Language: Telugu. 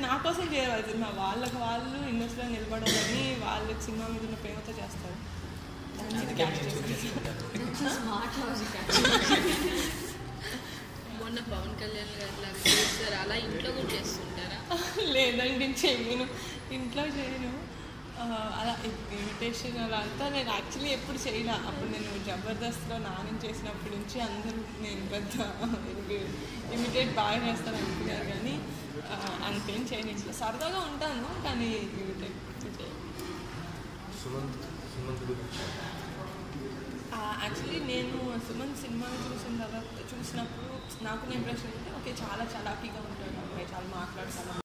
నా కోసం చేయరు సినిమా వాళ్ళకి వాళ్ళు ఇండస్ట్రీలో నిలబడాలని వాళ్ళ సినిమా మీద ఉన్న ప్రేమతో చేస్తారు దాన్ని ఇది catch చేసేసాను. స్మార్ట్ లాజిక్ మొన్న పవన్ కళ్యాణ్ గారు లాగా చేస్తారు అలా ఇంట్లో కూడా చేస్తుంటారా లేదండి నేను చేయను ఇంట్లో చేయను ఆ, అలా ఇమిటేషన్ అలా అంతా నేను యాక్చువల్లీ ఎప్పుడు చేయలే అప్పుడు నేను జబర్దస్త్లో నాని చేసినప్పటి నుంచి అందరూ నేను పెద్ద ఇమిటేట్ బాగా చేస్తాను అనుకున్నారు కానీ ఆ, అంతేం చేయను ఇంట్లో సరదాగా ఉంటాను కానీ ఇమిటేట్ చేయను సుమంత్ సుమంత్ గురించి యాక్చువల్లీ నేను సుమంత్ సినిమా చూసిన తర్వాత చూసినప్పుడు నాకున్న ఇంప్రెషన్ అంటే ఓకే చాలా చలాకీగా ఉంటాడు అబ్బాయి చాలా మాట్లాడతాను